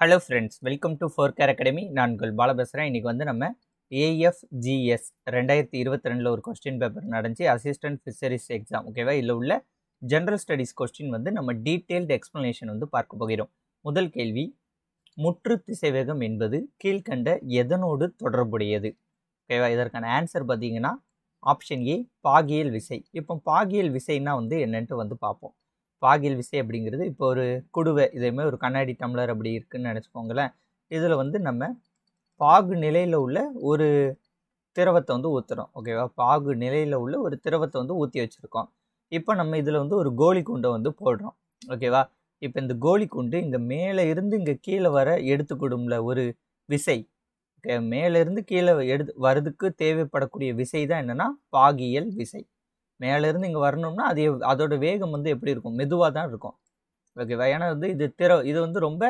hello friends welcome to four care academy நான் உங்கள் பால பேசுகிறேன் இன்றைக்கி வந்து நம்ம ஏஎஃப்ஜிஎஸ் ரெண்டாயிரத்தி இருபத்தி ரெண்டில் ஒரு கொஸ்டின் பேப்பர் நடந்துச்சு அசிஸ்டன்ட் ஃபிஷரிஸ் எக்ஸாம் ஓகேவா இதில் உள்ள ஜென்ரல் ஸ்டடீஸ் கொஸ்டின் வந்து நம்ம டீட்டெயில்டு எக்ஸ்ப்ளனேஷன் வந்து பார்க்க போகிறோம் முதல் கேள்வி முற்று திசைவேகம் என்பது கீழ்கண்ட எதனோடு தொடர்புடையது ஓகேவா இதற்கான ஆன்சர் பார்த்தீங்கன்னா ஆப்ஷன் ஏ பாகியல் விசை இப்போ பாகியல் விசைன்னா வந்து என்னன்ட்டு வந்து பார்ப்போம் பாகியல் விசை அப்படிங்கிறது இப்போ ஒரு குடுவை இதேமாதிரி ஒரு கண்ணாடி டம்ளர் அப்படி இருக்குன்னு நினச்சிக்கோங்களேன் இதில் வந்து நம்ம பாகு நிலையில் உள்ள ஒரு திரவத்தை வந்து ஊற்றுறோம் ஓகேவா பாகு நிலையில் உள்ள ஒரு திரவத்தை வந்து ஊற்றி வச்சுருக்கோம் இப்போ நம்ம இதில் வந்து ஒரு கோலி குண்டை வந்து போடுறோம் ஓகேவா இப்போ இந்த கோலி குண்டு இங்கே மேலே இருந்து இங்கே கீழே வர எடுத்துக்கொடும்ல ஒரு விசை ஓகே மேலேருந்து கீழே எடுத்து வரதுக்கு தேவைப்படக்கூடிய விசை தான் என்னென்னா பாகியல் விசை மேலேருந்து இங்கே வரணும்னா அது எவ்- அதோட வேகம் வந்து எப்படி இருக்கும் மெதுவாக தான் இருக்கும் ஓகேவா ஏன்னா வந்து இது திர இது வந்து ரொம்ப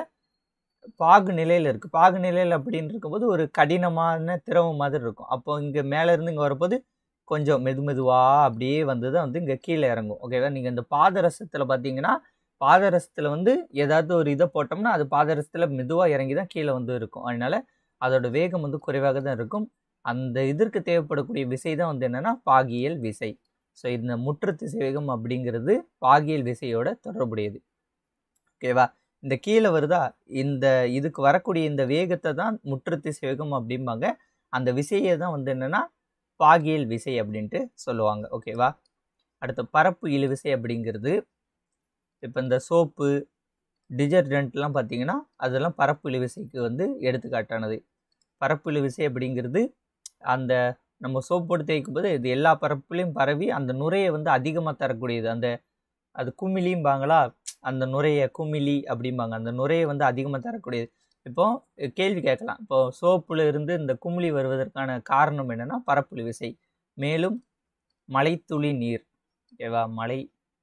பாகு நிலையில் இருக்குது பாகு நிலையில் அப்படின்னு இருக்கும்போது ஒரு கடினமான திரவம் மாதிரி இருக்கும் அப்போ இங்கே மேலேருந்து இங்கே வரும்போது கொஞ்சம் மெது மெதுவாக அப்படியே வந்து தான் வந்து இங்கே கீழே இறங்கும் ஓகேவா நீங்கள் இந்த பாதரசத்தில் பார்த்தீங்கன்னா பாதரசத்தில் வந்து ஏதாவது ஒரு இதை போட்டோம்னா அது பாதரசத்தில் மெதுவாக இறங்கி தான் கீழே வந்து இருக்கும் அதனால அதோட வேகம் வந்து குறைவாக தான் இருக்கும் அந்த இதற்கு தேவைப்படக்கூடிய விசை தான் வந்து என்னென்னா பாகியல் விசை ஸோ இந்த முற்று திசைவேகம் அப்படிங்கிறது பாகியல் விசையோட தொடர்புடையது ஓகேவா இந்த கீழே வருதா இந்த இதுக்கு வரக்கூடிய இந்த வேகத்தை தான் முற்று திசைவேகம் அப்படிம்பாங்க அந்த விசையை தான் வந்து என்னென்னா பாகியல் விசை அப்படின்ட்டு சொல்லுவாங்க ஓகேவா அடுத்த பரப்பு இழுவிசை அப்படிங்கிறது இப்போ இந்த சோப்பு டிஜர்ஜென்ட்லாம் பார்த்தீங்கன்னா அதெல்லாம் பரப்பு இழுவிசைக்கு வந்து எடுத்துக்காட்டானது பரப்பு இழுவிசை அப்படிங்கிறது அந்த நம்ம சோப் போட்டு தேய்க்கும் போது இது எல்லா பரப்புலையும் பரவி அந்த நுரையை வந்து அதிகமாக தரக்கூடியது அந்த அது குமிழிம்பாங்களா அந்த நுரையை குமிழி அப்படிம்பாங்க அந்த நுரையை வந்து அதிகமாக தரக்கூடியது இப்போ கேள்வி கேட்கலாம் இப்போ சோப்புல இருந்து இந்த குமிழி வருவதற்கான காரணம் என்னன்னா பரப்புளி விசை மேலும் மலைத்துளி நீர் ஓகேவா மலை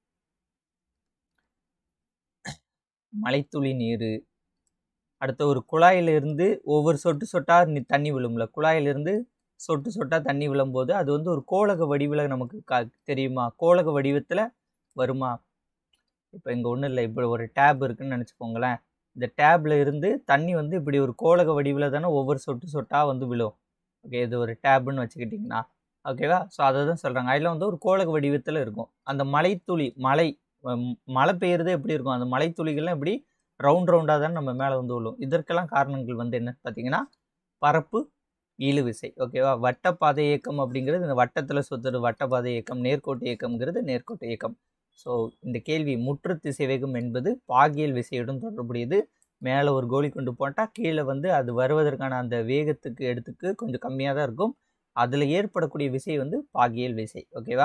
மலைத்துளி நீர் அடுத்த ஒரு குழாயிலிருந்து ஒவ்வொரு சொட்டு சொட்டா நி- தண்ணி விழும்ல குழாயிலிருந்து சொட்டு சொட்டா தண்ணி விழும்போது அது வந்து ஒரு கோளக வடிவில் நமக்கு கா தெரியுமா கோளக வடிவத்தில் வருமா இப்போ இங்கே ஒன்றும் இல்லை இப்படி ஒரு டேப் இருக்குன்னு நினச்சிக்கோங்களேன் இந்த டேப்ல இருந்து தண்ணி வந்து இப்படி ஒரு கோளக வடிவில் தானே ஒவ்வொரு சொட்டு சொட்டா வந்து விழும் ஓகே இது ஒரு டேப்னு வச்சுக்கிட்டிங்கன்னா ஓகேவா ஸோ அதை தான் சொல்கிறாங்க அதில் வந்து ஒரு கோளக வடிவத்தில் இருக்கும் அந்த மலைத்துளி மலை ம், மழை பெய்யுறது எப்படி இருக்கும் அந்த மலைத்துளிகள்லாம் இப்படி ரவுண்ட் ரவுண்டாக தான் நம்ம மேலே வந்து விழும் இதற்கெல்லாம் காரணங்கள் வந்து என்ன பார்த்தீங்கன்னா பரப்பு இழுவிசை ஓகேவா வட்டப்பாதை இயக்கம் அப்படிங்கிறது இந்த வட்டத்தில் சுற்றுற வட்டப்பாதை இயக்கம் நேர்கோட்டு இயக்கம்ங்கிறது நேர்கோட்டு இயக்கம் ஸோ இந்த கேள்வி முற்று திசைவேகம் என்பது பாகியல் விசையுடன் தொடர்புடையது மேலே ஒரு கோலி கொண்டு போட்டால் கீழே வந்து அது வருவதற்கான அந்த வேகத்துக்கு எடுத்துக்கு கொஞ்சம் கம்மியாக தான் இருக்கும் அதில் ஏற்படக்கூடிய விசை வந்து பாகியல் விசை ஓகேவா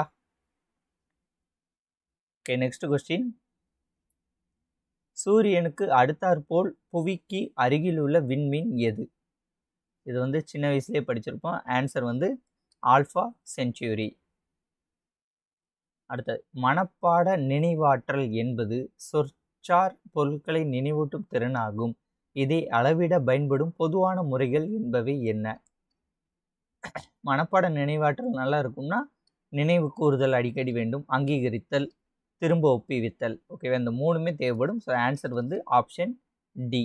ஓகே நெக்ஸ்ட் கொஸ்டின் சூரியனுக்கு அடுத்தாற்போல் புவிக்கு அருகில் உள்ள விண்மீன் எது இது வந்து சின்ன வயசுலேயே படிச்சிருப்போம் ஆன்சர் வந்து ஆல்ஃபா சென்ச்சுரி அடுத்தது மனப்பாட நினைவாற்றல் என்பது சொற்சார் பொருட்களை நினைவூட்டும் திறனாகும் இதை அளவிட பயன்படும் பொதுவான முறைகள் என்பவை என்ன மனப்பாட நினைவாற்றல் நல்லா இருக்கும்னா நினைவு கூறுதல் அடிக்கடி வேண்டும் அங்கீகரித்தல் திரும்ப ஒப்புவித்தல் ஓகேவா இந்த மூணுமே தேவைப்படும் ஸோ ஆன்சர் வந்து ஆப்ஷன் டி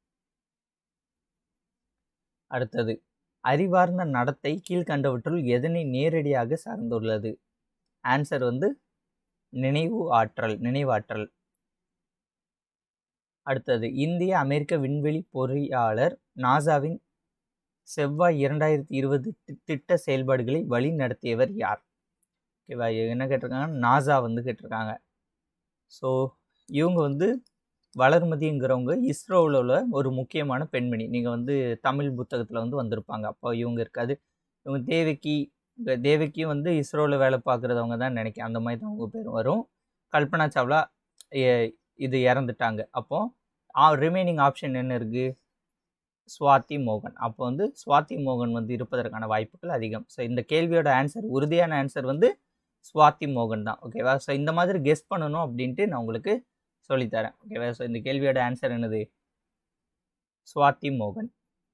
அடுத்தது அறிவார்ந்த நடத்தை கீழ்கண்டவற்றுள் எதனை நேரடியாக சார்ந்துள்ளது ஆன்சர் வந்து நினைவு ஆற்றல் நினைவாற்றல் அடுத்தது இந்திய அமெரிக்க விண்வெளி பொறியாளர் நாசாவின் செவ்வாய் இரண்டாயிரத்தி இருபது திட்ட செயல்பாடுகளை வழி நடத்தியவர் யார் ஓகேவா என்ன கேட்டிருக்காங்க நாசா வந்து கேட்டிருக்காங்க ஸோ இவங்க வந்து வளர்மதிங்கிறவங்க இஸ்ரோவில் உள்ள ஒரு முக்கியமான பெண்மணி நீங்கள் வந்து தமிழ் புத்தகத்தில் வந்து வந்திருப்பாங்க அப்போ இவங்க இருக்காது இவங்க தேவகி இந்த தேவகியும் வந்து இஸ்ரோவில் வேலை பார்க்குறதவங்க தான் நினைக்கிறேன் அந்த மாதிரி தான் அவங்க பேர் வரும் கல்பனா சாவ்லா எ- இது இறந்துட்டாங்க அப்போது ரிமைனிங் ஆப்ஷன் என்ன இருக்குது சுவாதி மோகன் அப்போ வந்து சுவாதி மோகன் வந்து இருப்பதற்கான வாய்ப்புகள் அதிகம் ஸோ இந்த கேள்வியோட ஆன்சர் உறுதியான ஆன்சர் வந்து சுவாதி மோகன் தான் ஓகேவா ஸோ இந்த மாதிரி கெஸ் பண்ணணும் அப்படின்ட்டு நான் உங்களுக்கு சொல்லித்தரேன் ஓகேவா ஸோ இந்த கேள்வியோட ஆன்சர் என்னது சுவாதி மோகன்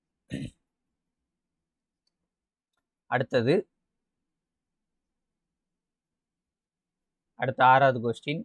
அடுத்தது அடுத்த ஆறாவது கொஸ்டின்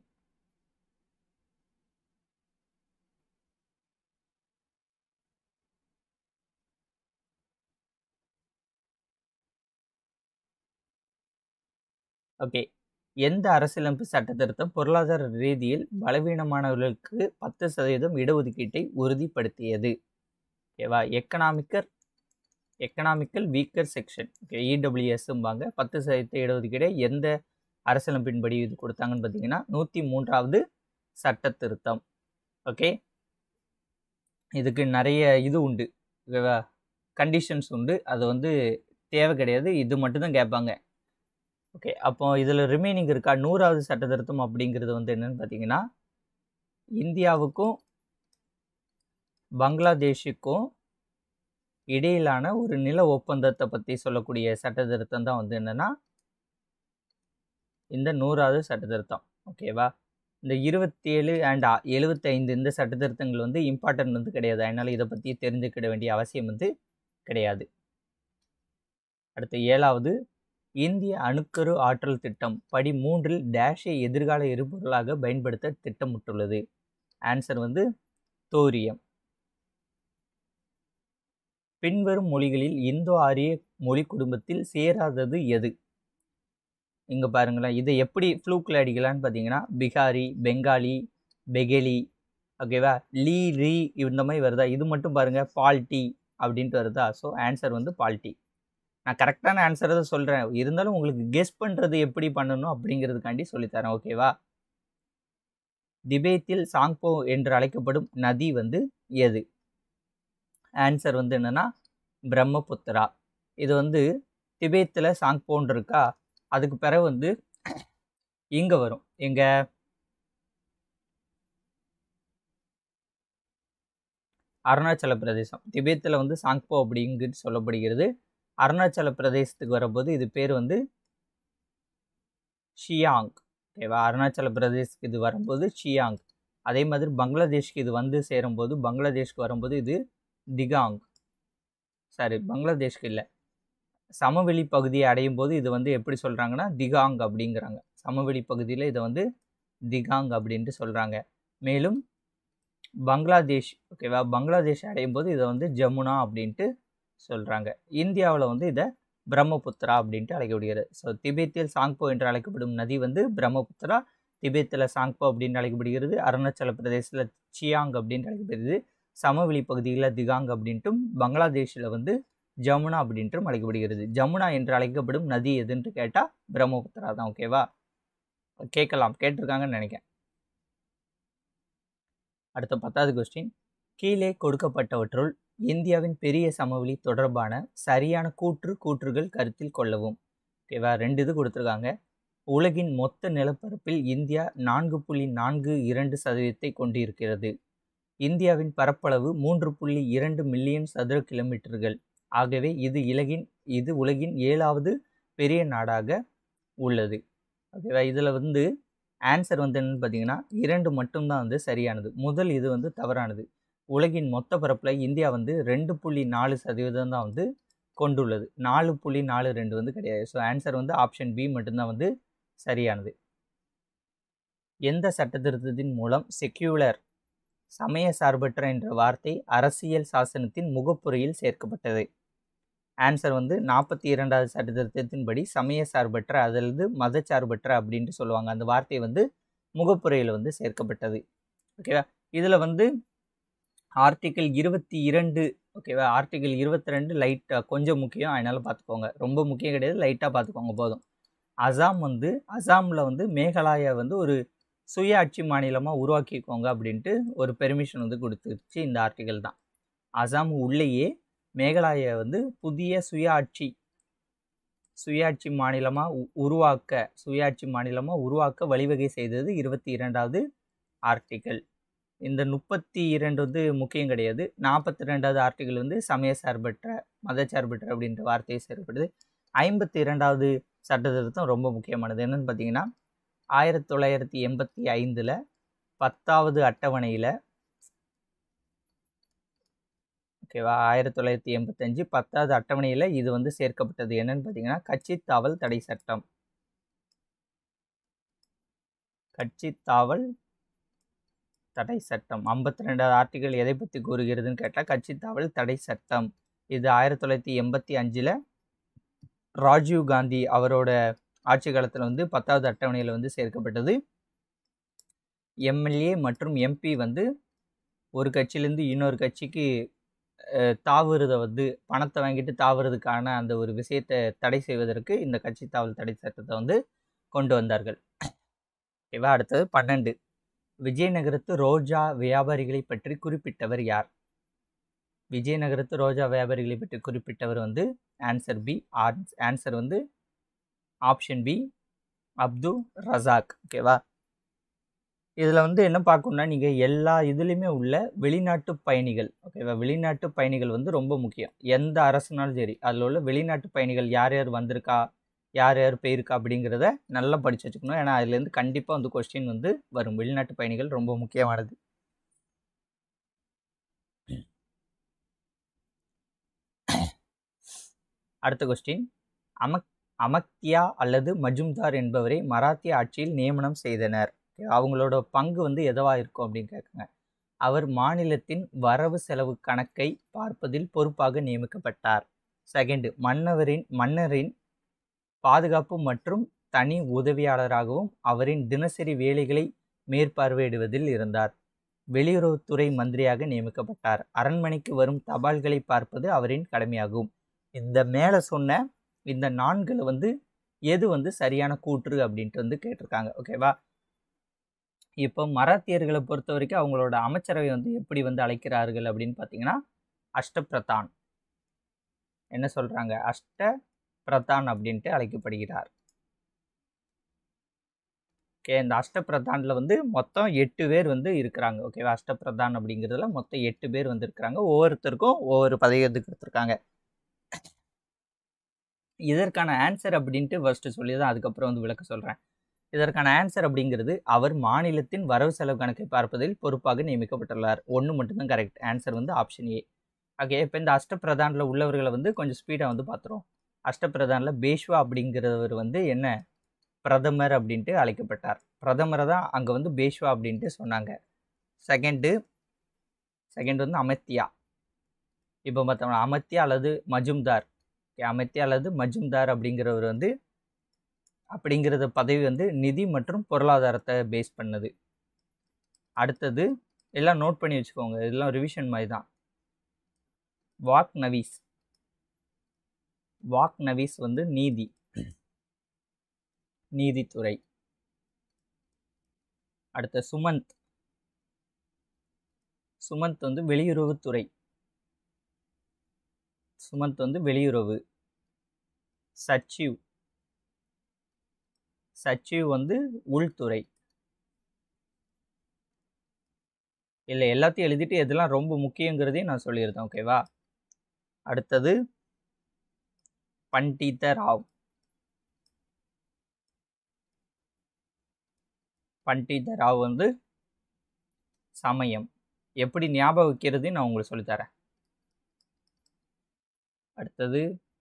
ஓகே எந்த அரசியலமைப்பு சட்ட திருத்தம் பொருளாதார ரீதியில் பலவீனமானவர்களுக்கு பத்து சதவீதம் இடஒதுக்கீட்டை உறுதிப்படுத்தியது ஓகேவா economic economical weaker section okay இடபிள்யூஎஸ்ம்பாங்க பத்து சதவீத இடஒதுக்கீடை எந்த அரசியலமைப்பின்படி இது கொடுத்தாங்கன்னு பார்த்தீங்கன்னா நூற்றி மூன்றாவது சட்ட திருத்தம் ஓகே இதுக்கு நிறைய இது உண்டு ஓகேவா கண்டிஷன்ஸ் உண்டு அது வந்து தேவை கிடையாது இது மட்டும்தான் கேட்பாங்க ஓகே அப்போ இதில் ரிமைனிங் இருக்கா நூறாவது சட்ட திருத்தம் அப்படிங்கிறது வந்து என்னன்னு பார்த்தீங்கன்னா இந்தியாவுக்கும் பங்களாதேஷுக்கும் இடையிலான ஒரு நில ஒப்பந்தத்தை பற்றி சொல்லக்கூடிய சட்ட திருத்தம் தான் வந்து என்னென்னா இந்த நூறாவது சட்ட திருத்தம் ஓகேவா இந்த இருபத்தேழு அண்ட் எழுபத்தைந்து இந்த சட்ட திருத்தங்கள் வந்து இம்பார்ட்டன்ட் வந்து கிடையாது அதனால் இதை பற்றி தெரிஞ்சுக்கிட வேண்டிய அவசியம் வந்து கிடையாது அடுத்த ஏழாவது இந்திய அணுக்கரு ஆற்றல் திட்டம் படி மூன்றில் டேஷை எதிர்கால எரிபொருளாக பயன்படுத்த திட்டமிட்டுள்ளது ஆன்சர் வந்து தோரியம் பின்வரும் மொழிகளில் இந்தோ ஆரிய மொழி குடும்பத்தில் சேராதது எது இங்கே பாருங்களேன் இதை எப்படி ஃப்ளூக்கில் அடிக்கலான்னு பார்த்தீங்கன்னா பிகாரி பெங்காலி பெகலி ஓகேவா லீ ரீ இந்த மாதிரி வருதா இது மட்டும் பாருங்கள் பால்டி அப்படின்ட்டு வருதா ஸோ ஆன்சர் வந்து பால்டி நான் கரெக்டான ஆன்சரை தான் சொல்கிறேன் இருந்தாலும் உங்களுக்கு கெஸ் பண்ணுறது எப்படி பண்ணணும் அப்படிங்கிறதுக்காண்டி சொல்லித்தரேன் ஓகேவா திபேத்தில் சாங்போ என்று அழைக்கப்படும் நதி வந்து எது ஆன்சர் வந்து என்னென்னா பிரம்மபுத்திரா இது வந்து திபேத்தில் சாங்போன் இருக்கா அதுக்கு பிறகு வந்து இங்கே வரும் எங்கே அருணாச்சல பிரதேசம் திபேத்தில் வந்து சாங்போ அப்படிங்கிறது சொல்லப்படுகிறது அருணாச்சல பிரதேசத்துக்கு வரும்போது இது பேர் வந்து ஷியாங் ஓகேவா அருணாச்சல பிரதேஷ்க்கு இது வரும்போது ஷியாங் அதே மாதிரி பங்களாதேஷ்க்கு இது வந்து சேரும்போது பங்களாதேஷ்க்கு வரும்போது இது திகாங் சாரி பங்களாதேஷ்க்கு இல்லை சமவெளி பகுதியை அடையும் போது இது வந்து எப்படி சொல்கிறாங்கன்னா திகாங் அப்படிங்கிறாங்க சமவெளி பகுதியில் இதை வந்து திகாங் அப்படின்ட்டு சொல்கிறாங்க மேலும் பங்களாதேஷ் ஓகேவா பங்களாதேஷ் அடையும் போது இதை வந்து ஜமுனா அப்படின்ட்டு சொல்கிறாங்க இந்தியாவில் வந்து இதை பிரம்மபுத்திரா அப்படின்ட்டு அழைக்கப்படுகிறது ஸோ திபேத்தில் சாங்போ என்று அழைக்கப்படும் நதி வந்து பிரம்மபுத்திரா திபேத்தில் சாங்போ அப்படின்னு அழைக்கப்படுகிறது அருணாச்சல பிரதேசத்தில் சியாங் அப்படின்ட்டு அழைக்கப்படுகிறது சமவெளி பகுதிகளில் திகாங் அப்படின்ட்டும் பங்களாதேஷில் வந்து ஜமுனா அப்படின்ட்டும் அழைக்கப்படுகிறது ஜமுனா என்று அழைக்கப்படும் நதி எதுன்ட்டு கேட்டால் பிரம்மபுத்திரா தான் ஓகேவா கேட்கலாம் கேட்டிருக்காங்கன்னு நினைக்கிறேன் அடுத்த பத்தாவது கொஸ்டின் கீழே கொடுக்கப்பட்டவற்றுள் இந்தியாவின் பெரிய சமவெளி தொடர்பான சரியான கூற்று கூற்றுகள் கருத்தில் கொள்ளவும் ஓகேவா ரெண்டு இது கொடுத்துருக்காங்க உலகின் மொத்த நிலப்பரப்பில் இந்தியா நான்கு புள்ளி நான்கு இரண்டு சதவீதத்தை கொண்டிருக்கிறது இந்தியாவின் பரப்பளவு மூன்று புள்ளி இரண்டு மில்லியன் சதுர கிலோமீட்டர்கள் ஆகவே இது இலகின் இது உலகின் ஏழாவது பெரிய நாடாக உள்ளது ஓகேவா இதில் வந்து ஆன்சர் வந்து என்னென்னு பார்த்தீங்கன்னா இரண்டு மட்டும்தான் வந்து சரியானது முதல் இது வந்து தவறானது உலகின் மொத்த பரப்பில் இந்தியா வந்து ரெண்டு புள்ளி நாலு சதவீதம் தான் வந்து கொண்டுள்ளது நாலு புள்ளி நாலு ரெண்டு வந்து கிடையாது ஸோ ஆன்சர் வந்து ஆப்ஷன் பி மட்டும்தான் வந்து சரியானது எந்த சட்ட திருத்தத்தின் மூலம் செக்யூலர் சமய சார்பற்ற என்ற வார்த்தை அரசியல் சாசனத்தின் முகப்புரையில் சேர்க்கப்பட்டது ஆன்சர் வந்து நாற்பத்தி இரண்டாவது சட்ட திருத்தத்தின்படி சமய சார்பற்ற அதிலிருந்து மதச்சார்பற்ற அப்படின்ட்டு சொல்லுவாங்க அந்த வார்த்தை வந்து முகப்புரையில் வந்து சேர்க்கப்பட்டது ஓகேவா இதில் வந்து ஆர்டிக்கிள் இருபத்தி இரண்டு ஓகேவா ஆர்டிக்கிள் இருபத்தி ரெண்டு லைட்டாக கொஞ்சம் முக்கியம் அதனால் பார்த்துக்கோங்க ரொம்ப முக்கியம் கிடையாது லைட்டாக பார்த்துக்கோங்க போதும் அசாம் வந்து அசாமில் வந்து மேகாலயா வந்து ஒரு சுயாட்சி மாநிலமாக உருவாக்கிக்கோங்க அப்படின்ட்டு ஒரு பெர்மிஷன் வந்து கொடுத்துருச்சு இந்த ஆர்டிக்கல் தான் அசாம் உள்ளேயே மேகாலயா வந்து புதிய சுயாட்சி சுயாட்சி மாநிலமாக உருவாக்க சுயாட்சி மாநிலமாக உருவாக்க வழிவகை செய்தது இருபத்தி இரண்டாவது ஆர்டிக்கல் இந்த முப்பத்தி இரண்டு வந்து முக்கியம் கிடையாது நாற்பத்தி ரெண்டாவது ஆர்டிக்கல் வந்து சமய சார்பற்ற மதச்சார்பற்ற அப்படின்ற வார்த்தையை செயல்படுது ஐம்பத்தி இரண்டாவது சட்ட திருத்தம் ரொம்ப முக்கியமானது என்னென்னு பார்த்தீங்கன்னா ஆயிரத்தி தொள்ளாயிரத்தி எண்பத்தி ஐந்தில் பத்தாவது அட்டவணையில் ஓகேவா ஆயிரத்தி தொள்ளாயிரத்தி எண்பத்தஞ்சு பத்தாவது அட்டவணையில் இது வந்து சேர்க்கப்பட்டது என்னன்னு பார்த்தீங்கன்னா கட்சி தாவல் தடை சட்டம் கட்சி தாவல் தடை சட்டம் ஐம்பத்தி ரெண்டாவது ஆர்டிகல் எதை பற்றி கூறுகிறதுன்னு கேட்டால் கட்சி தாவல் தடை சட்டம் இது ஆயிரத்தி தொள்ளாயிரத்தி எண்பத்தி அஞ்சில் ராஜீவ் காந்தி அவரோட ஆட்சி காலத்தில் வந்து பத்தாவது அட்டவணையில் வந்து சேர்க்கப்பட்டது எம்எல்ஏ மற்றும் எம்பி வந்து ஒரு கட்சியிலேருந்து இன்னொரு கட்சிக்கு அஹ், தாவுறத வந்து பணத்தை வாங்கிட்டு தாவுறதுக்கான அந்த ஒரு விஷயத்தை தடை செய்வதற்கு இந்த கட்சி தாவல் தடை சட்டத்தை வந்து கொண்டு வந்தார்கள் ஓகேவா அடுத்தது பன்னெண்டு விஜயநகரத்து ரோஜா வியாபாரிகளை பற்றி குறிப்பிட்டவர் யார் விஜயநகரத்து ரோஜா வியாபாரிகளை பற்றி குறிப்பிட்டவர் வந்து ஆன்சர் பி ஆன்சர் வந்து ஆப்ஷன் பி அப்துல் ரசாக் ஓகேவா இதில் வந்து என்ன பார்க்கணும்னா நீங்கள் எல்லா இதுலேயுமே உள்ள வெளிநாட்டு பயணிகள் ஓகேவா வெளிநாட்டு பயணிகள் வந்து ரொம்ப முக்கியம் எந்த அரசுனாலும் சரி அதில் உள்ள வெளிநாட்டு பயணிகள் யார் யார் வந்திருக்கா யார் யார் போயிருக்கா அப்படிங்கிறத நல்லா படித்து வச்சுக்கணும் ஏன்னா அதுலேருந்து கண்டிப்பாக வந்து கொஸ்டின் வந்து வரும் வெளிநாட்டு பயணிகள் ரொம்ப முக்கியமானது அடுத்த கொஸ்டின் அமக் அமக்தியா அல்லது மஜும்தார் என்பவரை மராத்திய ஆட்சியில் நியமனம் செய்தனர் Okay, அவங்களோட பங்கு வந்து எதுவா இருக்கும் அப்படின்னு கேட்குங்க அவர் மாநிலத்தின் வரவு செலவு கணக்கை பார்ப்பதில் பொறுப்பாக நியமிக்கப்பட்டார் செகண்ட் மன்னவரின் மன்னரின் பாதுகாப்பு மற்றும் தனி உதவியாளராகவும் அவரின் தினசரி வேலைகளை மேற்பார்வையிடுவதில் இருந்தார் வெளியுறவுத்துறை மந்திரியாக நியமிக்கப்பட்டார் அரண்மனைக்கு வரும் தபால்களை பார்ப்பது அவரின் கடமையாகும் இந்த மேலே சொன்ன இந்த நான்கில் வந்து எது வந்து சரியான கூற்று அப்படின்ட்டு வந்து கேட்டிருக்காங்க ஓகேவா இப்போ மராத்தியர்களை பொறுத்த வரைக்கும் அவங்களோட அமைச்சரவை வந்து எப்படி வந்து அழைக்கிறார்கள் அப்படின்னு பார்த்தீங்கன்னா அஷ்டபிரதான் என்ன சொல்கிறாங்க அஷ்ட பிரதான் அப்படின்ட்டு அழைக்கப்படுகிறார் ஓகே இந்த அஷ்டபிரதானில் வந்து மொத்தம் எட்டு பேர் வந்து இருக்கிறாங்க ஓகேவா அஷ்டபிரதான் அப்படிங்கிறதுல மொத்தம் எட்டு பேர் வந்து இருக்கிறாங்க ஒவ்வொருத்தருக்கும் ஒவ்வொரு பதவி வந்து கொடுத்துருக்காங்க இதற்கான ஆன்சர் அப்படின்ட்டு ஃபர்ஸ்ட் சொல்லி தான் அதுக்கப்புறம் வந்து விளக்க சொல்கிறேன் இதற்கான ஆன்சர் அப்படிங்கிறது அவர் மாநிலத்தின் வரவு செலவு கணக்கை பார்ப்பதில் பொறுப்பாக நியமிக்கப்பட்டுள்ளார் ஒன்று மட்டும்தான் கரெக்ட் ஆன்சர் வந்து ஆப்ஷன் ஏ ஓகே இப்போ இந்த அஷ்டபிரதானில் உள்ளவர்களை வந்து கொஞ்சம் ஸ்பீடாக வந்து பார்த்துருவோம் அஷ்டபிரதானில் பேஷ்வா அப்படிங்கிறவர் வந்து என்ன பிரதமர் அப்படின்ட்டு அழைக்கப்பட்டார் பிரதமரை தான் அங்கே வந்து பேஷ்வா அப்படின்ட்டு சொன்னாங்க செகண்டு செகண்ட் வந்து அமத்தியா இப்போ பார்த்தோம்னா அமத்தியா அல்லது மஜும்தார் ஓகே அமத்தியா அல்லது மஜும்தார் அப்படிங்கிறவர் வந்து அப்படிங்கிறத பதவி வந்து நிதி மற்றும் பொருளாதாரத்தை பேஸ் பண்ணது அடுத்தது எல்லாம் நோட் பண்ணி வச்சுக்கோங்க இதெல்லாம் ரிவிஷன் மாதிரி தான் வாக் நவீஸ் வாக் நவீஸ் வந்து நீதி நீதித்துறை அடுத்த சுமந்த் சுமந்த் வந்து வெளியுறவுத்துறை சுமந்த் வந்து வெளியுறவு சச்சிவ் சச்சிவ் வந்து உள்துறை இல்லை எல்லாத்தையும் எழுதிட்டு எதெல்லாம் ரொம்ப முக்கியங்கிறதையும் நான் சொல்லியிருந்தேன் ஓகேவா அடுத்தது பண்டித ராவ் பண்டித ராவ் வந்து சமயம் எப்படி ஞாபகம் வைக்கிறது நான் உங்களுக்கு சொல்லித்தரேன் அடுத்தது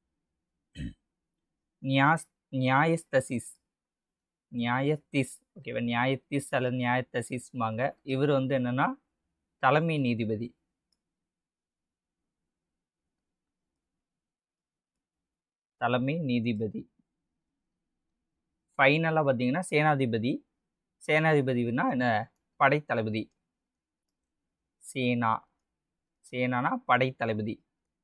நியாஸ் நியாயஸ்தசிஸ் நியாயத்திஸ் ஓகேவா நியாயத்திஸ் அல்லது நியாயத்தசிஸ்மாங்க இவர் வந்து என்னன்னா தலைமை நீதிபதி தலைமை நீதிபதி ஃபைனலாக பார்த்தீங்கன்னா சேனாதிபதி சேனாதிபதினா என்ன படைத்தளபதி சேனா சேனானா படைத்தளபதி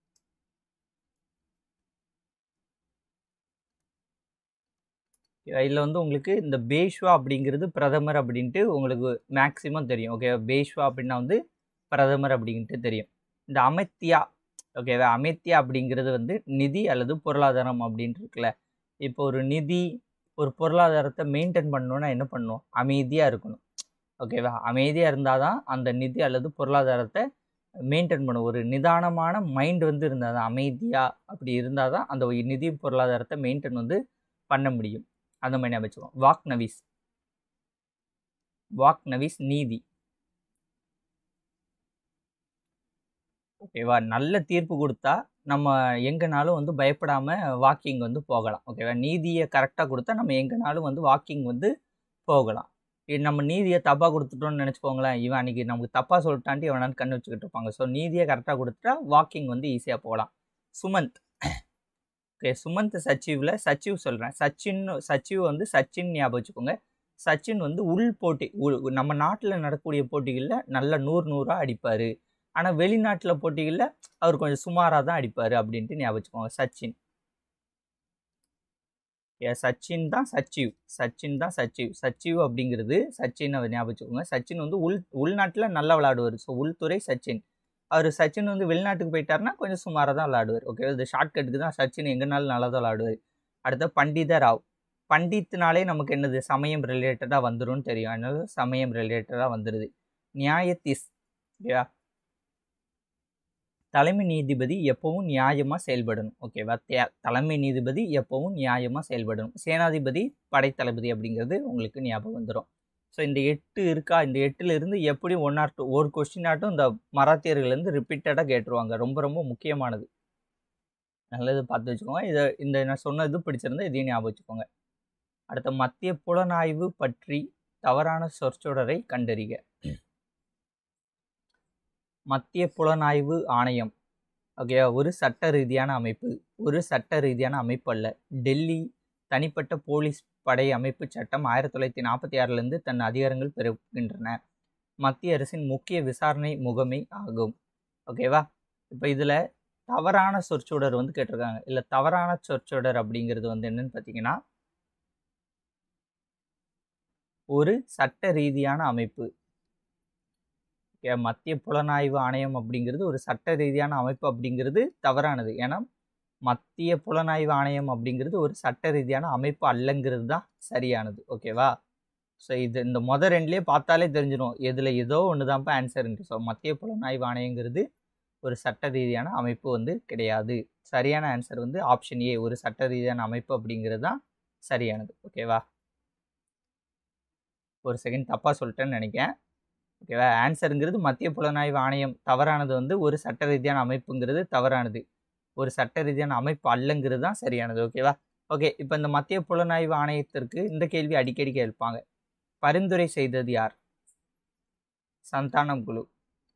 இதில் வந்து உங்களுக்கு இந்த பேஷ்வா அப்படிங்கிறது பிரதமர் அப்படின்ட்டு உங்களுக்கு மேக்ஸிமம் தெரியும் ஓகே பேஷ்வா அப்படின்னா வந்து பிரதமர் அப்படின்ட்டு தெரியும் இந்த அமித்யா ஓகேவா அமித்யா அப்படிங்கிறது வந்து நிதி அல்லது பொருளாதாரம் அப்படின்ட்டு இருக்குல்ல இப்போ ஒரு நிதி ஒரு பொருளாதாரத்தை மெயின்டைன் பண்ணணுன்னா என்ன பண்ணணும் அமைதியாக இருக்கணும் ஓகேவா அமைதியாக இருந்தால் தான் அந்த நிதி அல்லது பொருளாதாரத்தை மெயின்டைன் பண்ணும் ஒரு நிதானமான மைண்ட் வந்து இருந்தால் தான் அமைதியாக அப்படி இருந்தால் தான் அந்த ஒரு நிதி பொருளாதாரத்தை மெயின்டைன் வந்து பண்ண முடியும் அந்த மாதிரி ஞாபகம் வச்சுக்கோங்க வாக் நவீஸ் வாக் நவீஸ் நீதி ஓகேவா நல்ல தீர்ப்பு கொடுத்தா நம்ம எங்கேனாலும் வந்து பயப்படாமல் வாக்கிங் வந்து போகலாம் ஓகேவா நீதியை கரெக்டாக கொடுத்தா நம்ம எங்கேனாலும் வந்து வாக்கிங் வந்து போகலாம் இது நம்ம நீதியை தப்பாக கொடுத்துட்டோம்னு நினச்சிக்கோங்களேன் இவன் அன்றைக்கி நமக்கு தப்பாக சொல்லிட்டான்ட்டு இவனான்னு கண்ணு வச்சுக்கிட்டு இருப்பாங்க ஸோ நீதியை கரெக்டாக கொடுத்துட்டா வாக்கிங் வந்து ஈஸியாக போகலாம் சுமந்த் ஓகே சுமந்த் சச்சிவில் சச்சிவ் சொல்கிறேன் சச்சின் சச்சிவ் வந்து சச்சின் ஞாபகம் வச்சுக்கோங்க சச்சின் வந்து உள் போட்டி உள்- நம்ம நாட்டில் நடக்கக்கூடிய போட்டிகளில் நல்ல நூறு நூறாக அடிப்பார் ஆனால் வெளிநாட்டில் போட்டிகளில் அவர் கொஞ்சம் சுமாராக தான் அடிப்பார் அப்படின்ட்டு ஞாபகம் வச்சுக்கோங்க சச்சின் ஏ சச்சின் தான் சச்சிவ் சச்சின் தான் சச்சிவ் சச்சிவ் அப்படிங்கிறது சச்சின் அவர் ஞாபகம் வச்சுக்கோங்க சச்சின் வந்து உள் உள்நாட்டில் நல்லா விளையாடுவார் ஸோ உள்துறை சச்சின் அவர் சச்சின் வந்து வெளிநாட்டுக்கு போயிட்டாருன்னா கொஞ்சம் சுமாராக தான் விளையாடுவார் ஓகே இந்த ஷார்ட்கட்டுக்கு தான் சச்சின் எங்கேனாலும் நல்லா தான் விளையாடுவார் அடுத்த பண்டித ராவ் பண்டித்னாலே நமக்கு என்னது சமயம் ரிலேட்டடாக வந்துரும்னு தெரியும் அதனால சமயம் ரிலேட்டடாக வந்துடுது நியாயத்திஸ் ஓகேவா தலைமை நீதிபதி எப்பவும் நியாயமாக செயல்படணும் ஓகேவா தே தலைமை நீதிபதி எப்பவும் நியாயமாக செயல்படணும் சேனாதிபதி படைத்தளபதி அப்படிங்கிறது உங்களுக்கு ஞாபகம் வந்துடும் ஸோ இந்த எட்டு இருக்கா இந்த எட்டுல இருந்து எப்படி ஒன் ஆர் டூ ஒரு கொஸ்டின் ஆட்டும் இந்த மராத்தியர்கள்லேருந்து ரிப்பீட்டடாக கேட்டுருவாங்க ரொம்ப ரொம்ப முக்கியமானது நல்லது பார்த்து வச்சுக்கோங்க இதை இந்த நான் சொன்னது பிடிச்சிருந்தா இதையும் ஞாபகம் வச்சுக்கோங்க அடுத்த மத்திய புலனாய்வு பற்றி தவறான சொற்சொடரை கண்டறிக மத்திய புலனாய்வு ஆணையம் ஓகே ஒரு சட்ட ரீதியான அமைப்பு ஒரு சட்ட ரீதியான அமைப்பு அல்ல டெல்லி தனிப்பட்ட போலீஸ் படை அமைப்பு சட்டம் ஆயிரத்தி தொள்ளாயிரத்தி நாற்பத்தி ஆறிலிருந்து தன் அதிகாரங்கள் பெறுகின்றன மத்திய அரசின் முக்கிய விசாரணை முகமை ஆகும் ஓகேவா இப்போ இதில் தவறான சொற்சொடர் வந்து கேட்டிருக்காங்க இல்லை தவறான சொற்சொடர் அப்படிங்கிறது வந்து என்னன்னு பார்த்தீங்கன்னா ஒரு சட்ட ரீதியான அமைப்பு ஓகே மத்திய புலனாய்வு ஆணையம் அப்படிங்கிறது ஒரு சட்ட ரீதியான அமைப்பு அப்படிங்கிறது தவறானது ஏன்னா மத்திய புலனாய்வு ஆணையம் அப்படிங்கிறது ஒரு சட்ட ரீதியான அமைப்பு அல்லங்கிறது தான் சரியானது ஓகேவா ஸோ இது இந்த மொதல் ரெண்டுலேயே பார்த்தாலே தெரிஞ்சிடும் எதில் ஏதோ ஒன்று தான்ப்பா ஆன்சருன்ட்டு ஸோ மத்திய புலனாய்வு ஆணையங்கிறது ஒரு சட்ட ரீதியான அமைப்பு வந்து கிடையாது சரியான ஆன்சர் வந்து ஆப்ஷன் ஏ ஒரு சட்ட ரீதியான அமைப்பு அப்படிங்கிறது தான் சரியானது ஓகேவா ஒரு செகண்ட் தப்பாக சொல்லிட்டேன்னு நினைக்கிறேன் ஓகேவா ஆன்சருங்கிறது மத்திய புலனாய்வு ஆணையம் தவறானது வந்து ஒரு சட்ட ரீதியான அமைப்புங்கிறது தவறானது ஒரு சட்ட ரீதியான அமைப்பு அல்லங்கிறது தான் சரியானது ஓகேவா ஓகே இப்போ இந்த மத்திய புலனாய்வு ஆணையத்திற்கு இந்த கேள்வி அடிக்கடி கேட்பாங்க பரிந்துரை செய்தது யார் சந்தானம் குழு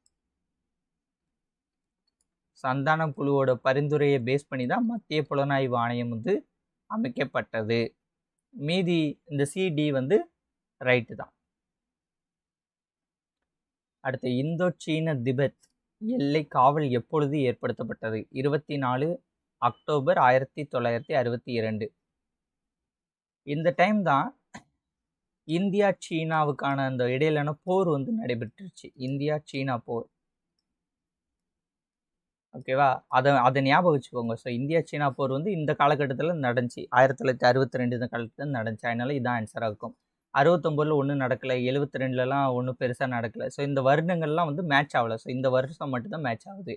சந்தானம் குழுவோட பரிந்துரையை பேஸ் பண்ணி தான் மத்திய புலனாய்வு ஆணையம் வந்து அமைக்கப்பட்டது மீதி இந்த சிடி வந்து ரைட்டு தான் அடுத்து இந்தோ சீன திபெத் எல்லை காவல் எப்பொழுது ஏற்படுத்தப்பட்டது இருபத்தி நாலு அக்டோபர் ஆயிரத்தி தொள்ளாயிரத்தி அறுபத்தி இரண்டு இந்த டைம் தான் இந்தியா சீனாவுக்கான அந்த இடையிலான போர் வந்து நடைபெற்றுச்சு இந்தியா சீனா போர் ஓகேவா அதை அதை ஞாபகம் வச்சுக்கோங்க ஸோ இந்தியா சீனா போர் வந்து இந்த காலகட்டத்தில் நடந்துச்சு ஆயிரத்தி தொள்ளாயிரத்தி அறுபத்தி ரெண்டு இந்த காலத்தில் நடந்துச்சு அதனால இதான் ஆன்சராக இருக்கும் அறுபத்தொம்பதில் ஒன்றும் நடக்கலை எழுபத்தி ரெண்டுலலாம் ஒன்றும் பெருசாக நடக்கலை ஸோ இந்த வருடங்கள்லாம் வந்து மேட்ச் ஆகலை ஸோ இந்த வருஷம் மட்டும்தான் மேட்ச் ஆகுது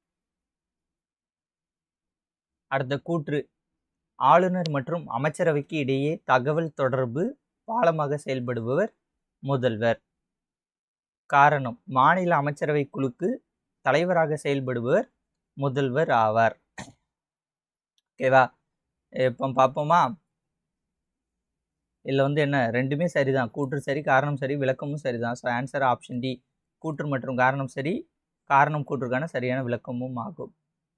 அடுத்த கூற்று ஆளுநர் மற்றும் அமைச்சரவைக்கு இடையே தகவல் தொடர்பு பாலமாக செயல்படுபவர் முதல்வர் காரணம் மாநில அமைச்சரவை குழுக்கு தலைவராக செயல்படுபவர் முதல்வர் ஆவார் ஓகேவா இப்போ பார்ப்போமா இதில் வந்து என்ன ரெண்டுமே சரிதான் கூற்று சரி காரணம் சரி விளக்கமும் சரிதான் ஸோ ஆன்சர் ஆப்ஷன் டி கூற்று மற்றும் காரணம் சரி காரணம் கூற்றுக்கான சரியான விளக்கமும் ஆகும்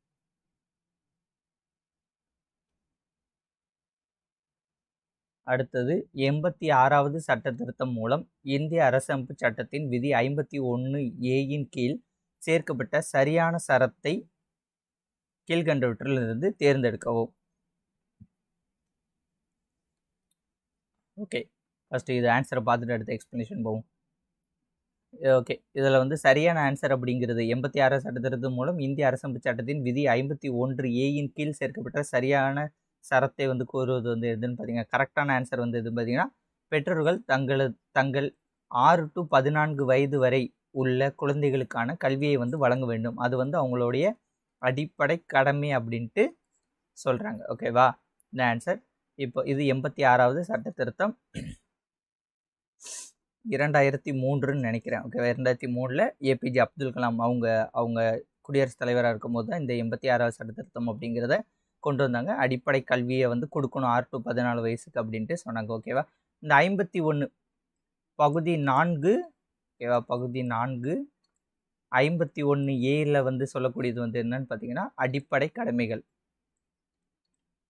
அடுத்தது எண்பத்தி ஆறாவது சட்ட திருத்தம் மூலம் இந்திய அரசமைப்பு சட்டத்தின் விதி ஐம்பத்தி ஒன்று ஏயின் கீழ் சேர்க்கப்பட்ட சரியான சரத்தை கீழ்கண்டவற்றிலிருந்து தேர்ந்தெடுக்கவும் ஓகே ஃபஸ்ட்டு இது ஆன்சரை பார்த்துட்டு அடுத்த எக்ஸ்ப்ளனேஷன் போவோம் ஓகே இதில் வந்து சரியான ஆன்சர் அப்படிங்கிறது எண்பத்தி ஆறு சட்டத்திருத்தம் மூலம் இந்திய அரசமைப்பு சட்டத்தின் விதி ஐம்பத்தி ஒன்று ஏயின் கீழ் சேர்க்கப்பட்ட சரியான சரத்தை வந்து கூறுவது வந்து எதுன்னு பார்த்தீங்கன்னா கரெக்டான ஆன்சர் வந்து எதுன்னு பார்த்தீங்கன்னா பெற்றோர்கள் தங்களது தங்கள் ஆறு டு பதினான்கு வயது வரை உள்ள குழந்தைகளுக்கான கல்வியை வந்து வழங்க வேண்டும் அது வந்து அவங்களுடைய அடிப்படை கடமை அப்படின்ட்டு சொல்கிறாங்க ஓகேவா இந்த ஆன்சர் இப்போ இது எண்பத்தி ஆறாவது சட்ட திருத்தம் இரண்டாயிரத்தி மூன்றுன்னு நினைக்கிறேன் ஓகேவா இரண்டாயிரத்தி மூணில் ஏபிஜே அப்துல் கலாம் அவங்க அவங்க குடியரசுத் தலைவராக இருக்கும்போது தான் இந்த எண்பத்தி ஆறாவது சட்ட திருத்தம் அப்படிங்கிறத கொண்டு வந்தாங்க அடிப்படை கல்வியை வந்து கொடுக்கணும் ஆறு டு பதினாலு வயசுக்கு அப்படின்ட்டு சொன்னாங்க ஓகேவா இந்த ஐம்பத்தி ஒன்று பகுதி நான்கு ஓகேவா பகுதி நான்கு ஐம்பத்தி ஒன்று ஏயில் வந்து சொல்லக்கூடியது வந்து என்னன்னு பார்த்தீங்கன்னா அடிப்படை கடமைகள்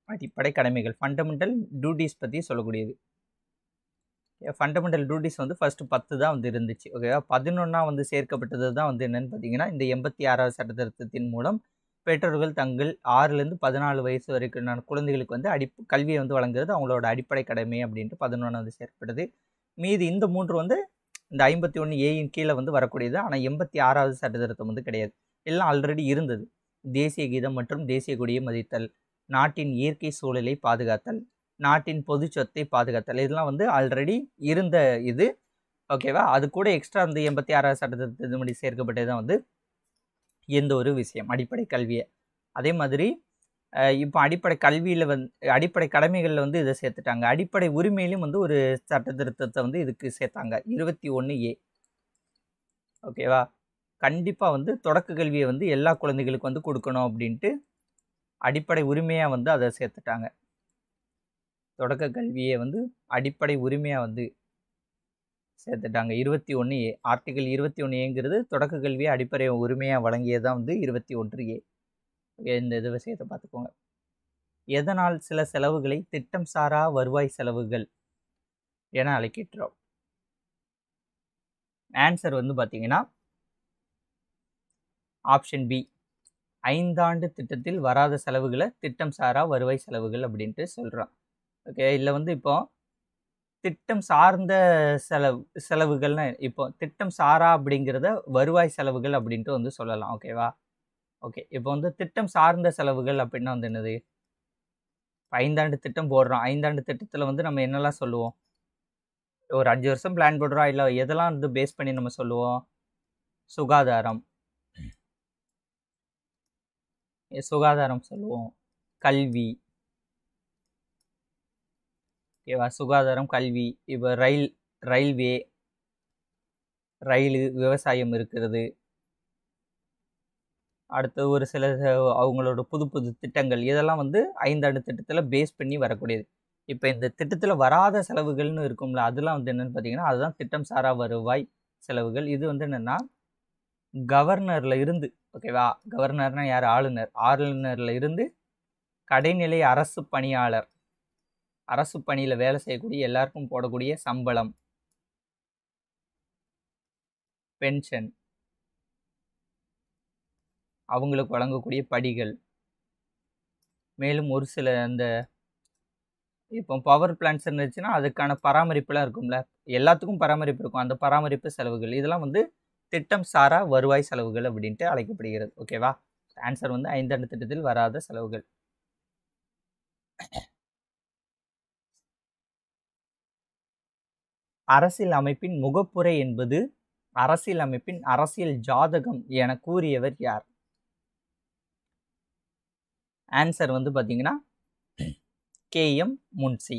அடிப்படை கடமைகள் ஃபண்டமெண்டல் டியூட்டிஸ் பற்றி சொல்லக்கூடியது ஃபண்டமெண்டல் டியூட்டிஸ் வந்து ஃபஸ்ட்டு பத்து தான் வந்து இருந்துச்சு ஓகேவா பதினொன்றா வந்து சேர்க்கப்பட்டது தான் வந்து என்னென்னு பார்த்தீங்கன்னா இந்த எண்பத்தி ஆறாவது சட்ட திருத்தத்தின் மூலம் பெற்றோர்கள் தங்கள் ஆறுலேருந்து பதினாலு வயசு வரைக்கும் குழந்தைகளுக்கு வந்து அடி கல்வியை வந்து வழங்குறது அவங்களோட அடிப்படை கடமை அப்படின்ட்டு பதினொன்றாவது சேர்க்கப்பட்டது மீதி இந்த மூன்று வந்து இந்த ஐம்பத்தி ஒன்று ஏயின் கீழே வந்து வரக்கூடியது ஆனால் எண்பத்தி ஆறாவது சட்ட திருத்தம் வந்து கிடையாது எல்லாம் ஆல்ரெடி இருந்தது தேசிய கீதம் மற்றும் தேசிய கொடியை மதித்தல் நாட்டின் இயற்கை சூழலை பாதுகாத்தல் நாட்டின் பொது சொத்தை பாதுகாத்தல் இதெல்லாம் வந்து ஆல்ரெடி இருந்த இது ஓகேவா அது கூட எக்ஸ்ட்ரா வந்து எண்பத்தி ஆறாவது சட்டத்தின்படி சேர்க்கப்பட்டது தான் வந்து எந்த ஒரு விஷயம் அடிப்படை கல்வியை அதே மாதிரி இப்போ அடிப்படை கல்வியில் வந்து அடிப்படை கடமைகளில் வந்து இதை சேர்த்துட்டாங்க அடிப்படை உரிமையிலும் வந்து ஒரு சட்ட திருத்தத்தை வந்து இதுக்கு சேர்த்தாங்க இருபத்தி ஒன்று ஏ ஓகேவா கண்டிப்பாக வந்து தொடக்க கல்வியை வந்து எல்லா குழந்தைகளுக்கு வந்து கொடுக்கணும் அப்படின்ட்டு அடிப்படை உரிமையாக வந்து அதை சேர்த்துட்டாங்க தொடக்க கல்வியை வந்து அடிப்படை உரிமையாக வந்து சேர்த்துட்டாங்க இருபத்தி ஒன்று ஏ ஆர்டிகல் இருபத்தி ஒன்று ஏங்கிறது தொடக்க கல்வியை அடிப்படை உரிமையாக வழங்கியதான் வந்து இருபத்தி ஒன்று ஏ இந்த இது விஷயத்தை பார்த்துக்கோங்க எதனால் சில செலவுகளை திட்டம் சாரா வருவாய் செலவுகள் என அழைக்கின்றோம் ஆன்சர் வந்து பார்த்தீங்கன்னா ஆப்ஷன் பி ஐந்தாண்டு திட்டத்தில் வராத செலவுகளை திட்டம் சாரா வருவாய் செலவுகள் அப்படின்ட்டு சொல்கிறோம் ஓகே இல்லை வந்து இப்போ திட்டம் சார்ந்த செலவு செலவுகள்னு இப்போ திட்டம் சாரா அப்படிங்கிறத வருவாய் செலவுகள் அப்படின்ட்டு வந்து சொல்லலாம் ஓகேவா ஓகே இப்போ வந்து திட்டம் சார்ந்த செலவுகள் அப்படின்னா வந்து என்னது ஐந்தாண்டு திட்டம் போடுறோம் ஐந்தாண்டு திட்டத்தில் வந்து நம்ம என்னெல்லாம் சொல்லுவோம் ஒரு அஞ்சு வருஷம் பிளான் போடுறோம் இல்லை எதெல்லாம் வந்து பேஸ் பண்ணி நம்ம சொல்லுவோம் சுகாதாரம் சுகாதாரம் சொல்லுவோம் கல்வி ஓகேவா சுகாதாரம் கல்வி இப்போ ரயில் ரயில்வே ரயிலு விவசாயம் இருக்கிறது அடுத்து ஒரு சில அவங்களோட புது புது திட்டங்கள் இதெல்லாம் வந்து ஐந்தாண்டு திட்டத்தில் பேஸ் பண்ணி வரக்கூடியது இப்போ இந்த திட்டத்தில் வராத செலவுகள்னு இருக்கும்ல அதெல்லாம் வந்து என்னென்னு பார்த்தீங்கன்னா அதுதான் திட்டம் சாரா வருவாய் செலவுகள் இது வந்து என்னென்னா கவர்னரில் இருந்து ஓகேவா கவர்னர்னா யார் ஆளுநர் ஆளுநரில் இருந்து கடைநிலை அரசு பணியாளர் அரசு பணியில் வேலை செய்யக்கூடிய எல்லாருக்கும் போடக்கூடிய சம்பளம் பென்ஷன் அவங்களுக்கு வழங்கக்கூடிய படிகள் மேலும் ஒரு சில அந்த இப்போ பவர் பிளான்ஸ் இருந்துச்சுன்னா அதுக்கான பராமரிப்புலாம் இருக்கும்ல எல்லாத்துக்கும் பராமரிப்பு இருக்கும் அந்த பராமரிப்பு செலவுகள் இதெல்லாம் வந்து திட்டம் சாரா வருவாய் செலவுகள் அப்படின்ட்டு அழைக்கப்படுகிறது ஓகேவா ஆன்சர் வந்து ஐந்தாண்டு திட்டத்தில் வராத செலவுகள் அரசியல் அமைப்பின் முகப்புரை என்பது அரசியல் அமைப்பின் அரசியல் ஜாதகம் என கூறியவர் யார் ஆன்சர் வந்து பார்த்தீங்கன்னா கே எம் முன்சி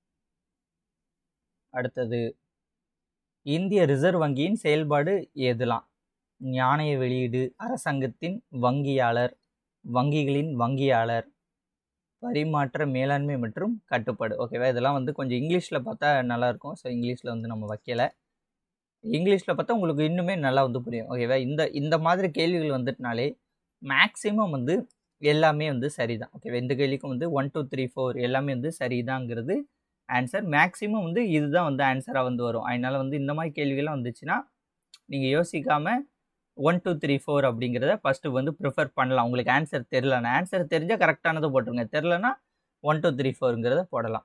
அடுத்தது இந்திய ரிசர்வ் வங்கியின் செயல்பாடு எதுலாம் நாணய வெளியீடு அரசாங்கத்தின் வங்கியாளர் வங்கிகளின் வங்கியாளர் பரிமாற்ற மேலாண்மை மற்றும் கட்டுப்பாடு ஓகேவா இதெல்லாம் வந்து கொஞ்சம் இங்கிலீஷில் பார்த்தா நல்லாயிருக்கும் ஸோ இங்கிலீஷில் வந்து நம்ம வைக்கலை இங்கிலீஷில் பார்த்தா உங்களுக்கு இன்னுமே நல்லா வந்து புரியும் ஓகேவா இந்த இந்த மாதிரி கேள்விகள் வந்துட்டுனாலே மேக்ஸிமம் வந்து எல்லாமே வந்து சரிதான் ஓகேவா இந்த கேள்விக்கும் வந்து ஒன் டூ த்ரீ ஃபோர் எல்லாமே வந்து சரிதாங்கிறது ஆன்சர் மேக்ஸிமம் வந்து இதுதான் வந்து ஆன்சராக வந்து வரும் அதனால் வந்து இந்த மாதிரி கேள்விகள்லாம் வந்துச்சுன்னா நீங்கள் யோசிக்காமல் ஒன் டூ த்ரீ ஃபோர் அப்படிங்கிறத ஃபஸ்ட்டு வந்து ப்ரிஃபர் பண்ணலாம் உங்களுக்கு ஆன்சர் தெரிலனா ஆன்சர் தெரிஞ்சால் கரெக்டானதை போட்டுருங்க தெரிலனா ஒன் டூ த்ரீ ஃபோருங்கிறத போடலாம்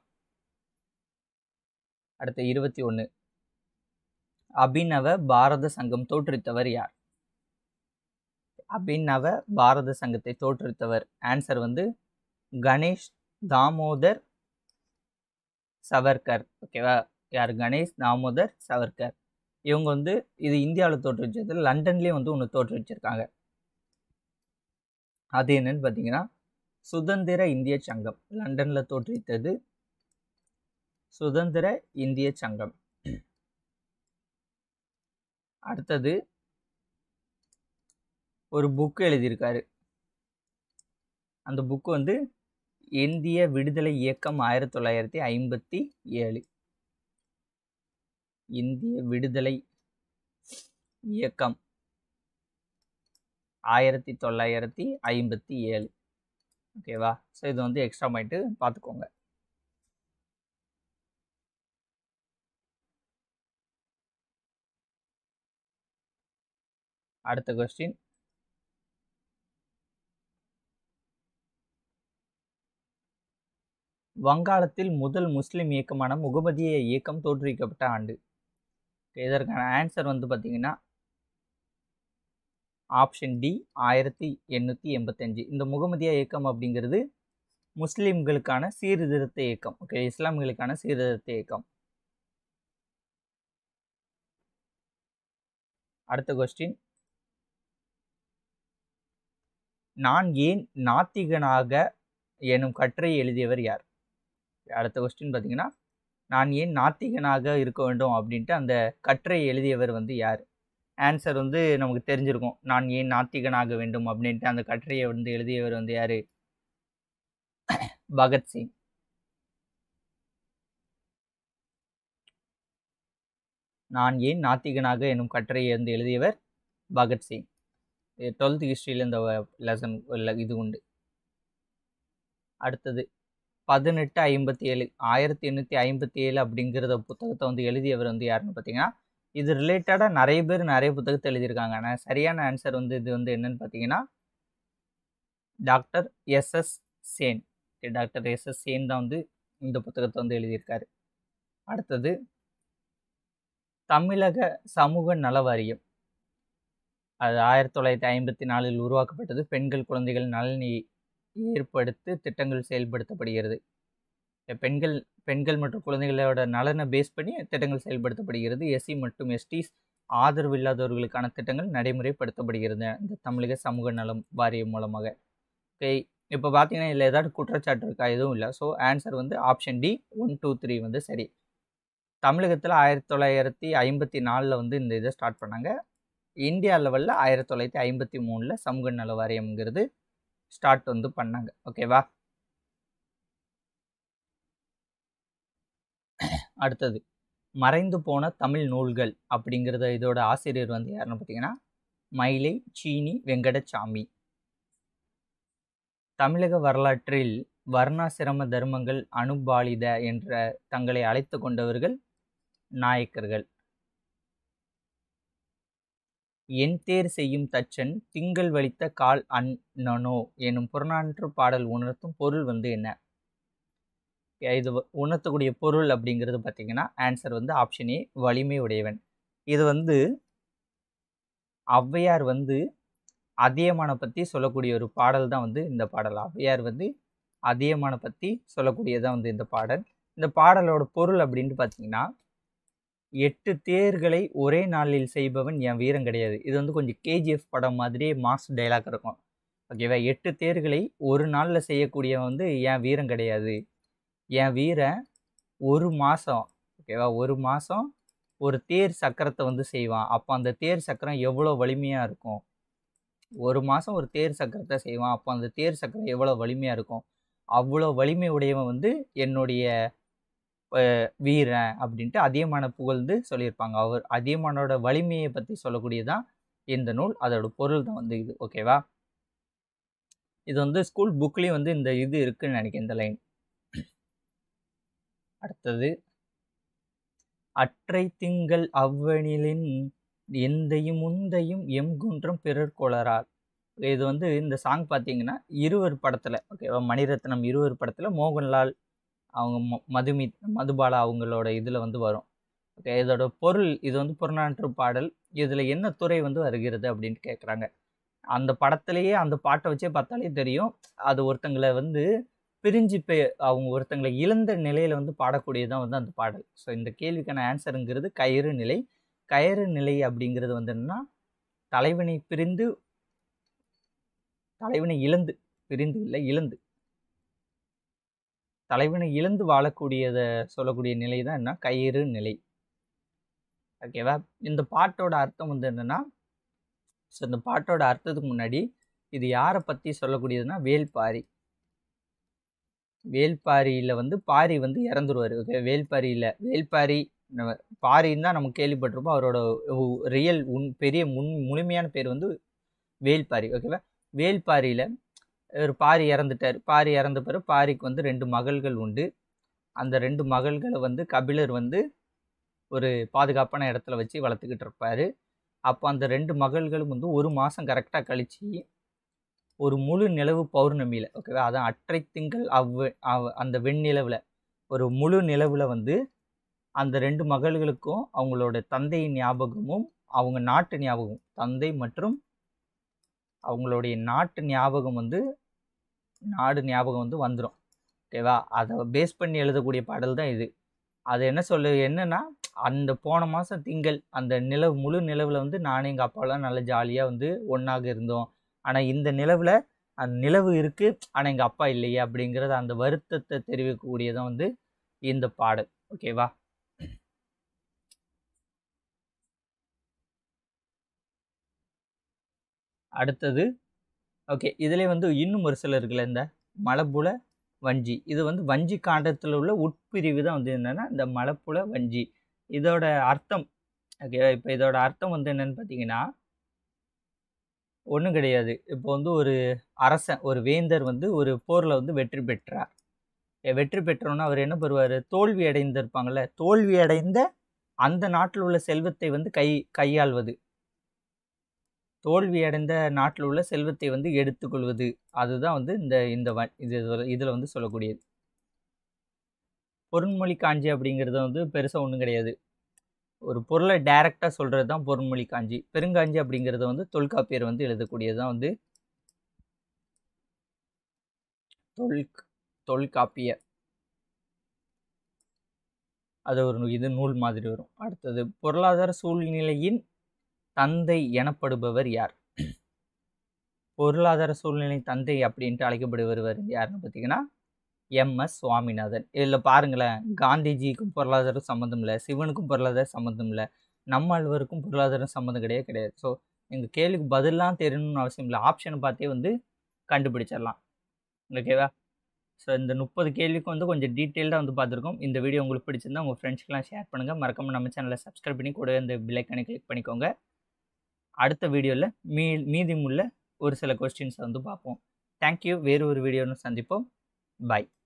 அடுத்து இருபத்தி ஒன்று அபிநவ பாரத சங்கம் தோற்றுவித்தவர் யார் அபிநவ பாரத சங்கத்தை தோற்றுவித்தவர் ஆன்சர் வந்து கணேஷ் தாமோதர் சவர்கர் ஓகேவா யார் கணேஷ் தாமோதர் சவர்கர் இவங்க வந்து இது இந்தியாவில் தோற்றுவிச்சது லண்டன்லேயும் வந்து ஒன்று தோற்றுவிச்சிருக்காங்க அது என்னன்னு பார்த்தீங்கன்னா சுதந்திர இந்திய சங்கம் லண்டனில் தோற்றுவித்தது சுதந்திர இந்திய சங்கம் அடுத்தது ஒரு புக்கு எழுதியிருக்காரு அந்த புக்கு வந்து இந்திய விடுதலை இயக்கம் ஆயிரத்தி தொள்ளாயிரத்தி ஐம்பத்தி ஏழு இந்திய விடுதலை இயக்கம் ஆயிரத்தி தொள்ளாயிரத்தி ஐம்பத்தி ஏழு ஓகேவா ஸோ இது வந்து எக்ஸ்ட்ரா பாயிண்ட்டு பார்த்துக்கோங்க அடுத்த கொஸ்டின் வங்காளத்தில் முதல் முஸ்லிம் இயக்கமான முகமதிய இயக்கம் தோற்றுவிக்கப்பட்ட ஆண்டு இதற்கான ஆன்சர் வந்து பார்த்தீங்கன்னா ஆப்ஷன் டி ஆயிரத்தி எண்ணூற்றி எண்பத்தஞ்சு இந்த முகமதியா இயக்கம் அப்படிங்கிறது முஸ்லிம்களுக்கான சீர்திருத்த இயக்கம் ஓகே இஸ்லாம்களுக்கான சீர்திருத்த இயக்கம் அடுத்த கொஸ்டின் நான் ஏன் நாத்திகனாக எனும் கட்டுரை எழுதியவர் யார் அடுத்த கொஸ்டின் பார்த்தீங்கன்னா நான் ஏன் நாத்திகனாக இருக்க வேண்டும் அப்படின்ட்டு அந்த கட்டுரை எழுதியவர் வந்து யார் ஆன்சர் வந்து நமக்கு தெரிஞ்சிருக்கும் நான் ஏன் நாத்திகனாக வேண்டும் அப்படின்ட்டு அந்த கட்டுரையை வந்து எழுதியவர் வந்து யார் பகத்சிங் நான் ஏன் நாத்திகனாக எனும் கட்டுரையை வந்து எழுதியவர் பகத்சிங் டுவெல்த் ஹிஸ்ட்ரியில் இந்த லெசன் இது உண்டு அடுத்தது பதினெட்டு ஐம்பத்தி ஏழு ஆயிரத்தி எண்ணூற்றி ஐம்பத்தி ஏழு அப்படிங்கிறத புத்தகத்தை வந்து எழுதியவர் வந்து யாருன்னு பார்த்தீங்கன்னா இது ரிலேட்டடாக நிறைய பேர் நிறைய புத்தகத்தை எழுதியிருக்காங்க ஆனால் சரியான ஆன்சர் வந்து இது வந்து என்னன்னு பார்த்தீங்கன்னா doctor S S Sen doctor S S Sen தான் வந்து இந்த புத்தகத்தை வந்து எழுதியிருக்காரு அடுத்தது தமிழக சமூக நல வாரியம் அது ஆயிரத்தி தொள்ளாயிரத்தி ஐம்பத்தி நாலில் உருவாக்கப்பட்டது பெண்கள் குழந்தைகள் நலனை ஏற்படுத்தி திட்டங்கள் செயல்படுத்தப்படுகிறது பெண்கள் பெண்கள் மற்றும் குழந்தைகளோட நலனை பேஸ் பண்ணி திட்டங்கள் செயல்படுத்தப்படுகிறது எஸ்சி மற்றும் எஸ்டிஸ் ஆதரவு இல்லாதவர்களுக்கான திட்டங்கள் நடைமுறைப்படுத்தப்படுகிறது இந்த தமிழக சமூக நலம் வாரியம் மூலமாக ஓகே இப்போ பார்த்தீங்கன்னா இதில் ஏதாவது குற்றச்சாட்டு இருக்கா எதுவும் இல்லை ஸோ ஆன்சர் வந்து option D one two three வந்து சரி தமிழகத்தில் ஆயிரத்தி தொள்ளாயிரத்தி ஐம்பத்தி நாலில் வந்து இந்த இதை ஸ்டார்ட் பண்ணாங்க இந்தியா லெவலில் ஆயிரத்தி தொள்ளாயிரத்தி ஐம்பத்தி மூணில் சமூக நல வாரியம்ங்கிறது ஸ்டார்ட் வந்து பண்ணாங்க ஓகேவா அடுத்தது மறைந்து போன தமிழ் நூல்கள் அப்படிங்கிறத இதோட ஆசிரியர் வந்து யாருன்னு பார்த்தீங்கன்னா மயிலை சீனி வெங்கடசாமி தமிழக வரலாற்றில் வர்ணாசிரம தர்மங்கள் அனுபாலித என்ற தங்களை அழைத்து கொண்டவர்கள் நாயக்கர்கள் என் தேர் செய்யும் தச்சன் திங்கள் வலித்த கால் அண்ணனோ எனும் புறநானூற்று பாடல் உணர்த்தும் பொருள் வந்து என்ன இது உணர்த்தக்கூடிய பொருள் அப்படிங்கிறது பார்த்தீங்கன்னா ஆன்சர் வந்து ஆப்ஷன் ஏ வலிமை உடையவன் இது வந்து ஔவையார் வந்து அதியமானை பற்றி சொல்லக்கூடிய ஒரு பாடல் தான் வந்து இந்த பாடல் ஔவையார் வந்து அதியமானை பற்றி சொல்லக்கூடியதான் வந்து இந்த பாடல் இந்த பாடலோட பொருள் அப்படின்ட்டு பார்த்தீங்கன்னா எட்டு தேர்களை ஒரே நாளில் செய்பவன் என் வீரம் கிடையாது இது வந்து கொஞ்சம் கேஜிஎஃப் படம் மாதிரியே மாஸ் டைலாக் இருக்கும் ஓகேவா எட்டு தேர்களை ஒரு நாளில் செய்யக்கூடியவன் வந்து என் வீரம் கிடையாது என் வீரன் ஒரு மாதம் ஓகேவா ஒரு மாதம் ஒரு தேர் சக்கரத்தை வந்து செய்வான் அப்போ அந்த தேர் சக்கரம் எவ்வளோ வலிமையாக இருக்கும் ஒரு மாதம் ஒரு தேர் சக்கரத்தை செய்வான் அப்போ அந்த தேர் சக்கரம் எவ்வளோ வலிமையாக இருக்கும் அவ்வளோ வலிமை உடையவன் வந்து என்னுடைய வீரன் அப்படின்ட்டு அதியமான புகழ்ந்து சொல்லியிருப்பாங்க அவர் அதியமானோட வலிமையை பற்றி சொல்லக்கூடியதான் இந்த நூல் அதோட பொருள் தான் வந்து இது ஓகேவா இது வந்து ஸ்கூல் புக்லேயும் வந்து இந்த இது இருக்குன்னு நினைக்கிறேன் இந்த லைன் அடுத்தது அற்றை திங்கள் அவ்வனிலின் எந்தையும் முந்தையும் எம் குன்றம் பிறர் கொளரார் இது வந்து இந்த சாங் பார்த்தீங்கன்னா இருவர் படத்தில் ஓகேவா மணிரத்னம் இருவர் படத்தில் மோகன்லால் அவங்க ம மதுமி மதுபாலா அவங்களோட இதில் வந்து வரும் ஓகே இதோட பொருள் இது வந்து புறநானூற்று பாடல் இதில் என்ன துறை வந்து வருகிறது அப்படின்ட்டு கேட்குறாங்க அந்த படத்துலேயே அந்த பாட்டை வச்சே பார்த்தாலே தெரியும் அது ஒருத்தங்களை வந்து பிரிஞ்சு பே அவங்க ஒருத்தங்களை இழந்த நிலையில் வந்து பாடக்கூடியதான் வந்து அந்த பாடல் ஸோ இந்த கேள்விக்கான ஆன்சருங்கிறது கயிறு நிலை கயிறு நிலை அப்படிங்கிறது வந்து என்னன்னா தலைவனை பிரிந்து தலைவனை இழந்து பிரிந்து இல்லை இழந்து தலைவனை இழந்து வாழக்கூடியதை சொல்லக்கூடிய நிலை தான் என்ன கயிறு நிலை ஓகேவா இந்த பாட்டோட அர்த்தம் வந்து என்னென்னா ஸோ இந்த பாட்டோட அர்த்தத்துக்கு முன்னாடி இது யாரை பற்றி சொல்லக்கூடியதுன்னா வேல்பாரி வேல்பாரியில் வந்து பாரி வந்து இறந்துருவார் ஓகே வேல்பாரியில் வேல்பாரி நம்ம பாரின்னு தான் நம்ம கேள்விப்பட்டிருப்போம் அவரோட ரியல் உன் பெரிய முன் முழுமையான பேர் வந்து வேல்பாரி ஓகேவா வேல்பாரியில் ஒரு பாரி இறந்துட்டார் பாரி இறந்த பிறகு பாரிக்கு வந்து ரெண்டு மகள்கள் உண்டு அந்த ரெண்டு மகள்களை வந்து கபிலர் வந்து ஒரு பாதுகாப்பான இடத்துல வச்சு வளர்த்துக்கிட்டு இருப்பார் அப்போ அந்த ரெண்டு மகள்களும் வந்து ஒரு மாதம் கரெக்டாக கழித்து ஒரு முழு நிலவு பௌர்ணமியில் ஓகேவா அதான் அற்றை திங்கள் அவ் அவ் அந்த வெண்ணிலவில் ஒரு முழு நிலவில் வந்து அந்த ரெண்டு மகள்களுக்கும் அவங்களோட தந்தையின் ஞாபகமும் அவங்க நாட்டு ஞாபகம் தந்தை மற்றும் அவங்களுடைய நாட்டு ஞாபகம் வந்து நாடு ஞாபகம் வந்து வந்துடும் ஓகேவா அதை பேஸ் பண்ணி எழுதக்கூடிய பாடல் தான் இது அது என்ன சொல்லு என்னன்னா அந்த போன மாதம் திங்கள் அந்த நிலவு முழு நிலவில் வந்து நானும் எங்கள் அப்பாலாம் நல்லா ஜாலியாக வந்து ஒன்றாக இருந்தோம் ஆனால் இந்த நிலவில் அந்த நிலவு இருக்குது ஆனால் எங்கள் அப்பா இல்லையே அப்படிங்கிறத அந்த வருத்தத்தை தெரிவிக்கக்கூடியதான் வந்து இந்த பாடல் ஓகேவா அடுத்தது ஓகே இதிலே வந்து இன்னும் ஒரு சிலர் இருக்குல்ல இந்த மலப்புல வஞ்சி இது வந்து வஞ்சி காண்டத்தில் உள்ள உட்பிரிவு தான் வந்து என்னென்னா இந்த மலப்புல வஞ்சி இதோட அர்த்தம் ஓகே இப்போ இதோட அர்த்தம் வந்து என்னன்னு பார்த்தீங்கன்னா ஒன்றும் கிடையாது இப்போ வந்து ஒரு அரசன் ஒரு வேந்தர் வந்து ஒரு போரில் வந்து வெற்றி பெற்றார் வெற்றி பெற்றோன்னா அவர் என்ன பெறுவார் தோல்வி அடைந்திருப்பாங்கள்ல தோல்வி அடைந்த அந்த நாட்டில் உள்ள செல்வத்தை வந்து கை கையாள்வது தோல்வி அடைந்த நாட்டில் உள்ள செல்வத்தை வந்து எடுத்துக்கொள்வது அதுதான் வந்து இந்த இந்த வ இது இதில் வந்து சொல்லக்கூடியது பொருண்மொழி காஞ்சி அப்படிங்கிறது வந்து பெருசாக ஒன்றும் கிடையாது ஒரு பொருளை டைரெக்டாக சொல்கிறது தான் பொருண்மொழி காஞ்சி பெருங்காஞ்சி அப்படிங்கிறத வந்து தொல்காப்பியர் வந்து எழுதக்கூடியது தான் வந்து தொல் தொல்காப்பியர் அது ஒரு இது நூல் மாதிரி வரும் அடுத்தது பொருளாதார சூழ்நிலையின் தந்தை எனப்படுபவர் யார் பொருளாதார சூழ்நிலை தந்தை அப்படின்ட்டு அழைக்கப்படுபவர் யாருன்னு பார்த்தீங்கன்னா எம்எஸ் சுவாமிநாதன் இதில் பாருங்களேன் காந்திஜிக்கும் பொருளாதாரம் சம்மந்தம் இல்லை சிவனுக்கும் பொருளாதார சம்மந்தம் இல்லை நம்ம அலுவருக்கும் பொருளாதாரம் சம்மந்தம் கிடையாது கிடையாது ஸோ எங்கள் கேள்விக்கு பதிலாம் தெரியணும்னு அவசியம் இல்லை ஆப்ஷனை பார்த்தே வந்து கண்டுபிடிச்சிடலாம் ஓகேவா ஸோ இந்த முப்பது கேள்விக்கும் வந்து கொஞ்சம் டீட்டெயில்டாக வந்து பார்த்துருக்கோம் இந்த வீடியோ உங்களுக்கு பிடிச்சிருந்தா உங்கள் ஃப்ரெண்ட்ஸ்க்கெலாம் ஷேர் பண்ணுங்கள் மறக்காமல் நம்ம சேனலை சப்ஸ்கிரைப் பண்ணி கூட இந்த பில்லைக்கானை கிளிக் பண்ணிக்கோங்க அடுத்த வீடியோவில் மீ மீதிமுள்ள ஒரு சில கொஸ்டின்ஸை வந்து பார்ப்போம் தேங்க்யூ வேறு ஒரு வீடியோன்னு சந்திப்போம் பாய்